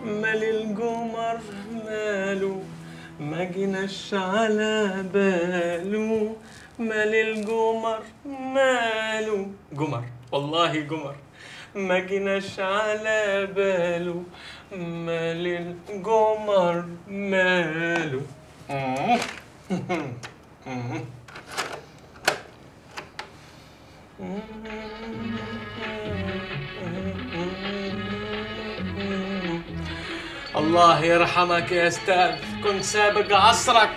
مال القمر ماله ما جناش على باله مال القمر ماله قمر والله قمر ما جناش على باله مال القمر ماله الله يرحمك يا استاذ كنت سابق عصرك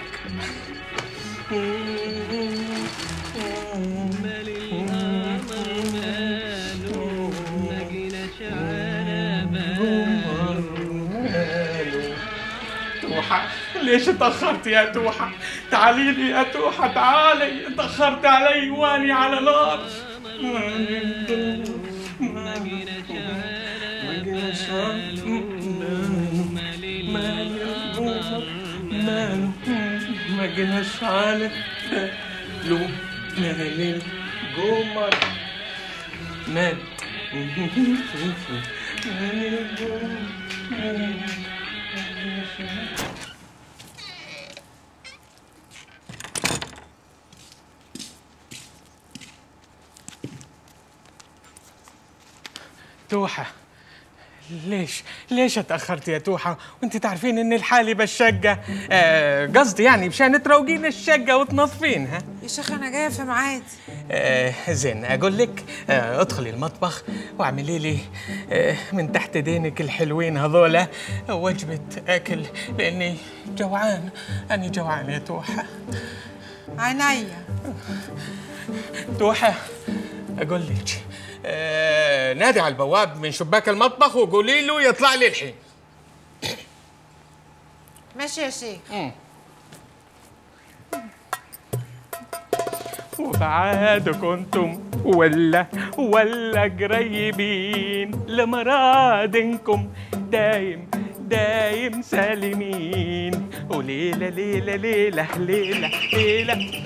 توحة ليش تأخرت يا توحة تعالي لي يا توحة تعالي تأخرت علي واني على نار ماله ما جناش على لو مال القمر مال مال القمر توحة ليش ليش اتأخرت يا توحة وانت تعرفين ان الحالي بالشقة آه، قصدي يعني مشان تروقين الشقة وتنظفينها يا شيخ انا جايه في ميعادي آه زين اقول لك آه ادخلي المطبخ واعملي لي آه من تحت دينك الحلوين هذولا وجبة اكل لاني جوعان انا جوعان يا توحة عينيا توحة اقول لك آه نادي على البواب من شباك المطبخ وقولي له يطلع لي الحين ماشي يا شيخ وبعاد كنتم ولا ولا قريبين لمرادنكم دايم دايم سالمين وليلة ليلة ليلة ليلة ليلة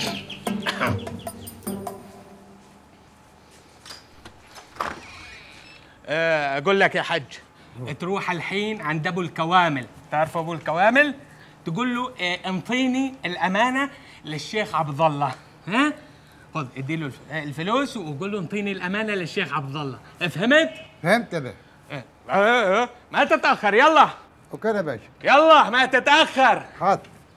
آه، أقول لك يا حج تروح الحين عند أبو الكوامل تعرف أبو الكوامل تقول له آه، انطيني الأمانة للشيخ عبد الله ها خذ اديله الف- آه، الفلوس وقول له انطيني الأمانة للشيخ عبد الله فهمت؟ فهمت يا باشا آه، آه، آه، ما تتأخر يلا اوكي يا باشا يلا ما تتأخر حاضر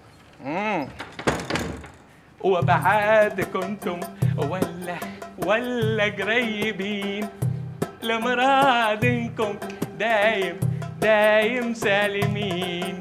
وبعاد كنتم ولا ولا قريبين لمرادنكم دايم دايم سالمين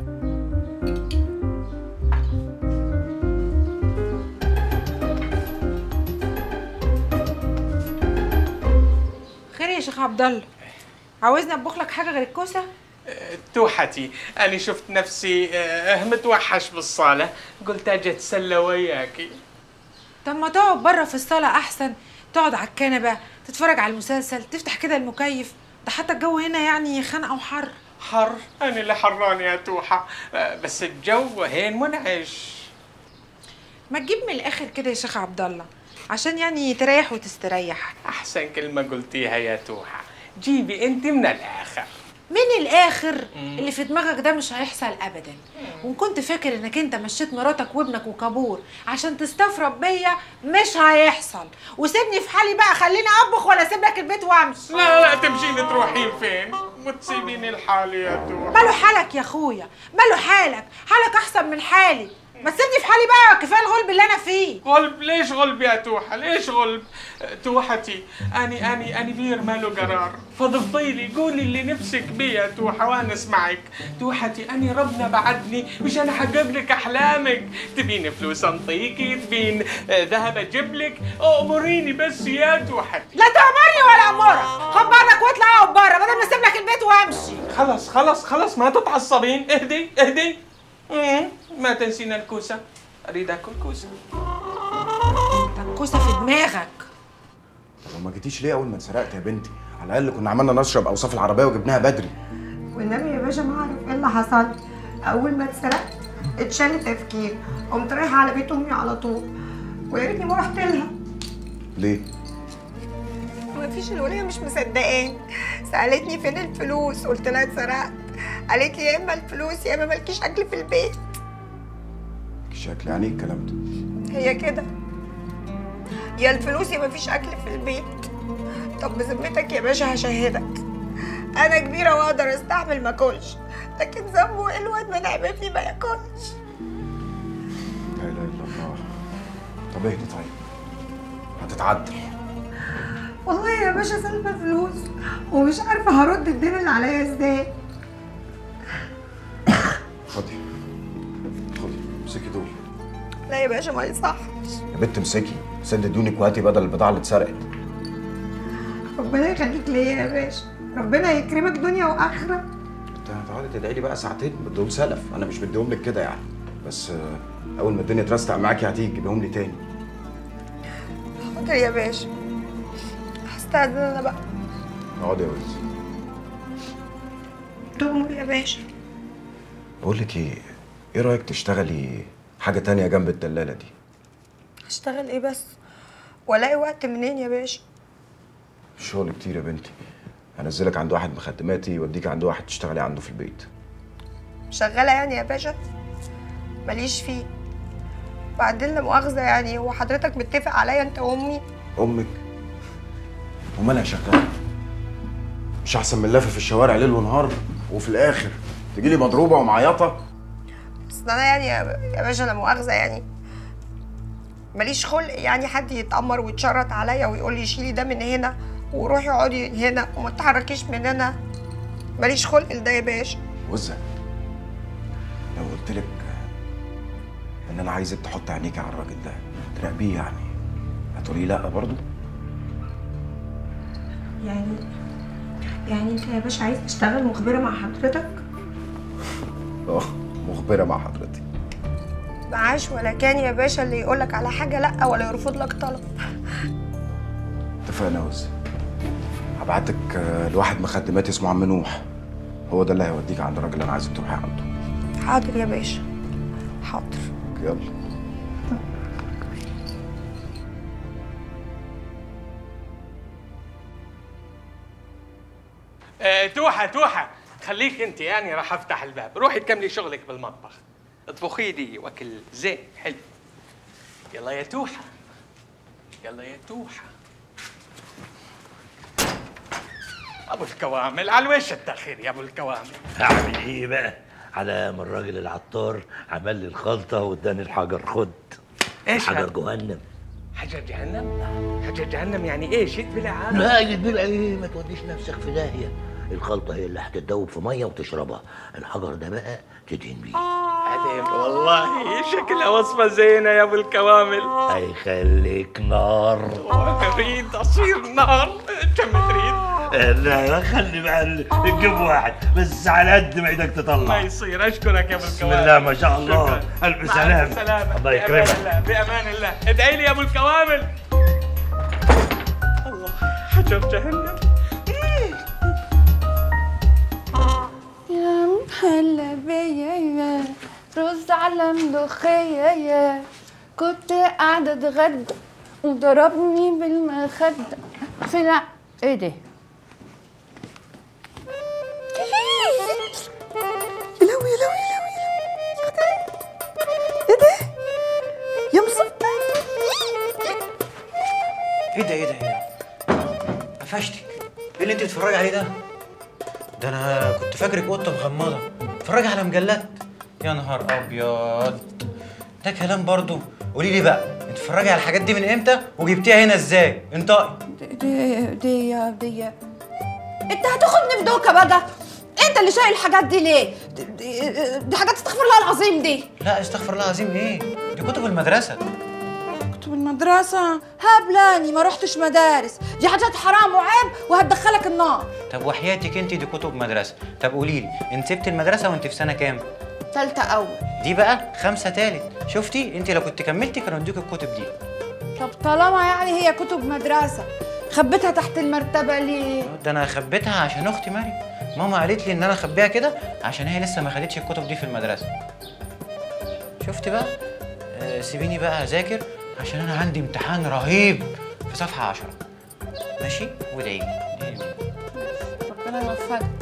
خير يا شيخ عبد الله عاوزني اطبخ لك حاجه غير الكوسه توحتي أنا شفت نفسي آه، متوحش بالصالة قلت أجي أتسلى وياكي طب ما تقعد بره في الصاله احسن تقعد على الكنبه تتفرج على المسلسل تفتح كده المكيف ده حتى الجو هنا يعني خانقه وحر حر أنا اللي حران يا توحة آه، بس الجو هين منعش ما تجيب من الاخر كده يا شيخ عبد الله عشان يعني تريح وتستريح أحسن كلمة قلتيها يا توحة جيبي أنت من الآخر من الاخر اللي في دماغك ده مش هيحصل ابدا وان كنت فاكر انك انت مشيت مراتك وابنك وكابور عشان تستفرد بيا مش هيحصل وسيبني في حالي بقى خليني اطبخ ولا اسيب لك البيت وامشي لا لا تمشين تروحين فين وتسيبيني لحالي يا توحة ماله حالك يا اخويا ماله حالك حالك احسن من حالي ما تسيبني في حالي بقى كفايه الغلب اللي انا فيه غلب ليش غلب يا توحة ليش غلب أه، توحتي أني أني أني بير ماله قرار فضفضيلي قولي اللي نفسك بيه يا توحة وأنا أسمعك توحتي أني ربنا بعدني مشان أحقق لك أحلامك تبين فلوس أنطيكي تبين أه، ذهب أجيب لك أمريني بس يا توحتي لا تأمرني ولا أمرك خد بعضك واطلع اقعد بره بدل ما اسيب لك البيت وامشي خلاص خلاص خلاص ما تتعصبين اهدي اهدي مم، ما تنسين الكوسة أريد أكل كوسة ده الكوسه في دماغك طب ما جيتيش ليه اول ما اتسرقت يا بنتي على الاقل كنا عملنا نشرب اوصاف العربيه وجبناها بدري والنبي يا باشا ما اعرف ايه اللي حصل اول ما اتسرقت اتشال تفكير قمت رايحه على بيت امي على طول ويا ريتني ما رحت لها ليه ما فيش الوليه مش مصدقاني سالتني فين الفلوس قلت لها اتسرقت قالت لي يا اما الفلوس يا اما مالكيش اكل في البيت شكل يعني إيه الكلام ده هي كده يا الفلوس يا مفيش اكل في البيت طب بذمتك يا باشا هشهدك انا كبيره واقدر استحمل ما اكلش لكن ذنبه ايه الواد منعم ابني ما ياكلش لا اله الا الله طب اهدي طيب هتتعدل والله يا باشا سالفه فلوس ومش عارفه هرد الدين اللي عليا ازاي خدي خدي امسكي دول لا يا باشا ما يصحش يا بنت امسكي سد ديونك وهاتي بدل البضاعه اللي اتسرقت ربنا يخليك ليا يا باشا ربنا يكرمك دنيا واخره انت هتقعدي تدعي لي بقى ساعتين بدهم سلف انا مش بديهم لك كده يعني بس آه، اول ما الدنيا ترستق معاكي هتيجي تجيبهم لي تاني حاضر يا باشا هستأذن انا بقى اقعدي يا ولد تؤمر يا باشا بقول لك ايه ايه رايك تشتغلي حاجه تانية جنب الدلاله دي هشتغل ايه بس والاقي وقت منين يا باشا الشغل كتير يا بنتي هنزلك عند واحد مخدماتي يوديك عند واحد تشتغلي عنده في البيت شغالة يعني يا باشا ماليش فيه بعدين لا مؤاخذة يعني هو حضرتك متفق عليا انت وامي امك ومالها شغاله مش احسن من لافه في الشوارع ليل ونهار وفي الاخر تجيلي مضروبه ومعيطه بس انا يعني يا يا باشا لا مؤاخذة يعني ماليش خلق يعني حد يتأمر ويتشرط عليا ويقول لي شيلي ده من هنا وروحي اقعدي هنا وما تتحركيش من هنا ماليش خلق لده يا باشا وزة لو قلت لك ان انا عايزك تحط عينيكي على الراجل ده تراقبيه يعني هتقولي لا برضه يعني يعني انت يا باشا عايز تشتغل مخبرة مع حضرتك اه مخبره مع حضرتك معاش ولا كان يا باشا اللي يقولك على حاجة لأ ولا يرفض لك طلب اتفقنا يا وزة هبعتك آه، لواحد مخدماتي اسمه عم نوح هو ده اللي هيوديك عند الراجل اللي انا عايزك تروحي عنده حاضر يا باشا حاضر يلا آه، توحة توحة خليك انت يعني راح افتح الباب روحي تكملي شغلك بالمطبخ اطبخي لي واكل زين حلو يلا يا توحة يلا يا توحة ابو الكوامل على الوش التاخير يا ابو الكوامل اعمل ايه بقى على ما الراجل العطار عمل لي الخلطه واداني الحجر خد ايش حجر هذا؟ جهنم حجر جهنم حجر جهنم يعني ايش يتبلع عالم لا يدبل ايه ما توديش نفسك في داهيه الخلطه هي اللي هتتدوب في ميه وتشربها الحجر ده بقى تدهن بيه عليك والله شكلها وصفة زينة يا ابو الكوامل هيخليك نار اريد اصير نار كم تريد؟ لا لا خلي بقى نجيب واحد بس على قد ما ايدك ما تطلع يصير اشكرك يا ابو بسم الكوامل الله ما شاء الله شكراً. الف مع سلامه السلامة الله بأمان يكرمك الله بأمان الله ادعي لي يا ابو الكوامل الله حجر جهنم يا هلا بيا يا رز على ملوخية يا كنت قاعدة اتغدى وضربني بالمخدة في لا ايه ده؟ يا لهوي يا لهوي يا لهوي يا لهوي ايه ده؟ يا مصطفى ايه ده ايه ده ايه ده؟ قفشتك ايه اللي انت بتتفرجي عليه ده؟ ده انا كنت فاكرك قطه مغمضه بتتفرجي على مجلات يا نهار ابيض ده كلام برضو قولي لي بقى انت بتتفرجي على الحاجات دي من امتى وجبتيها هنا ازاي؟ انطقي دي دي يا دي انت هتاخدني في دوكة بقى انت اللي شايل الحاجات دي ليه؟ دي, دي, دي حاجات استغفر الله العظيم دي لا استغفر الله العظيم ايه؟ دي كتب المدرسه كنت بالمدرسة هبلاني ما رحتش مدارس دي حاجات حرام وعيب وهتدخلك النار طب وحياتك انت دي كتب مدرسه طب قولي لي انت سبت المدرسه وانت في سنه كام؟ تالتة أول دي بقى خمسه تالت شفتي انت لو كنت كملتي كانوا ادوك الكتب دي طب طالما يعني هي كتب مدرسة خبيتها تحت المرتبة ليه؟ ده انا خبيتها عشان اختي مريم ماما قالت لي ان انا اخبيها كده عشان هي لسه ما خدتش الكتب دي في المدرسه شفت بقى آه سيبيني بقى اذاكر عشان انا عندي امتحان رهيب في صفحه 10 ماشي وادعي لي ربنا يوفقك